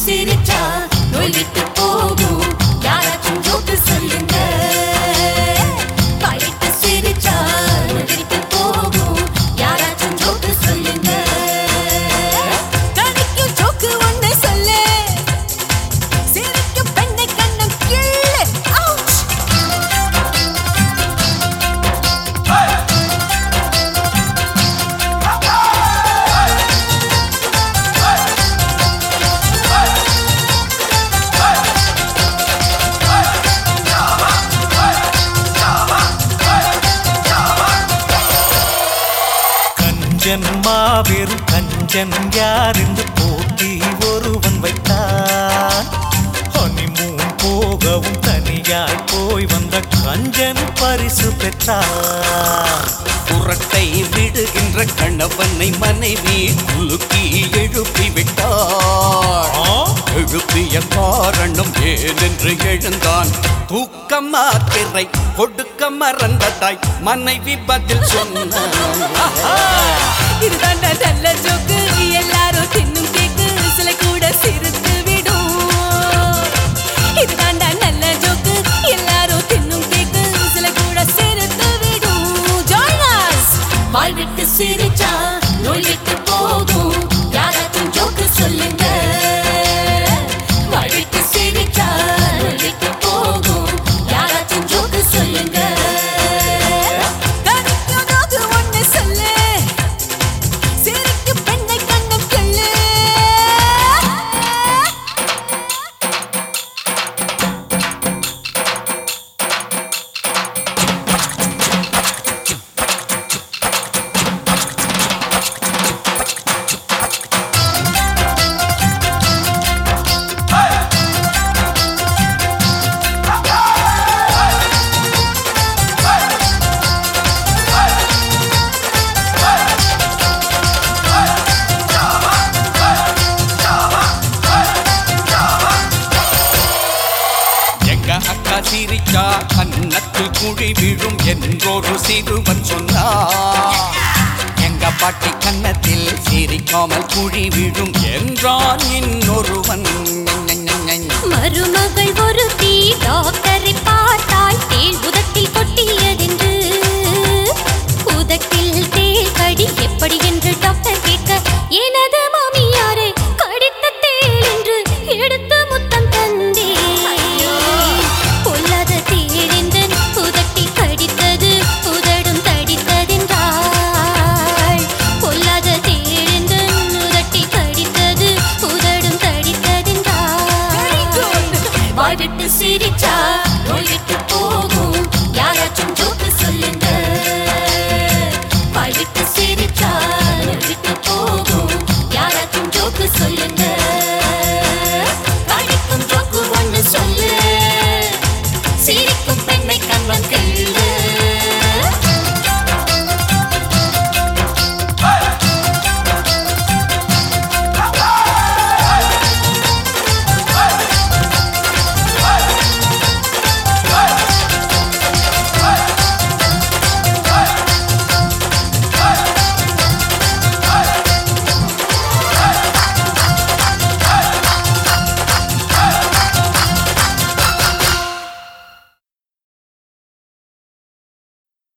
சிரிச்சா நோய் விட்டு போகும் யாராச்சும் ஜோக்கு சொல்லுங்க வாய்விட்டு சிரிச்சா நோய் விட்டு போகும் யாராச்சும் ஜோக்கு சொல்லுங்க கடிக்கும் ஜோக்கு ஒண்ணு சொல்லு சிரிக்கும் பெண்ணை கண்ணம் கிள்ளு அவுச் கஞ்சன் மாபெரும் கஞ்சன் யார் என்று போட்டி ஒருவன் வைத்தான் ஹனிமூன் போகவும் தனியாய் போய் வந்த கஞ்சன் பரிசு பெற்றான் புரட்டை விடுகின்ற கணவனை மனைவி குலுக்கி எழுப்பி விட்டார் எழுப்பிய காரணம் ஏனென்று எழுந்தான் தூக்கம் மாத்திரை கொடுக்க மறந்ததாய் மனைவி பதில் சொன்னார் இதுதாண்டா நல்ல ஜோக்கு எல்லாரும் தின்னும் கேக்கு சில கூட சிரித்து விடும் இதுதாண்டா நல்ல ஜோக்கு எல்லாரும் தின்னும் கேக்கு சில கூட சிரித்து விடும் ஜாயின் us வாய் விட்டு சிரிச்சா நோய் விட்டு போகும் யாராச்சும் ஜோக்கு சொல்லுங்க வாய் விட்டு சிரிச்சா நோய் விட்டு போகும் யாராச்சும் ஜோக்கு சொல்லுங்க கடிக்கும் ஜோக்கு ஒண்ணு சொல்லு சிரிக்கும் பெண்ணை கண்ணம் கிள்ளு எங்க அக்கா சிரிச்சா கன்னத்தில் குழி விழும் என்றொரு சிறுவன் சொன்னார் எங்க பாட்டி கன்னத்தில் சிரிக்காமல் குழி விழும் என்றான் இன்னொருவன் மருமகள் ஒருத்தி டாக்டர்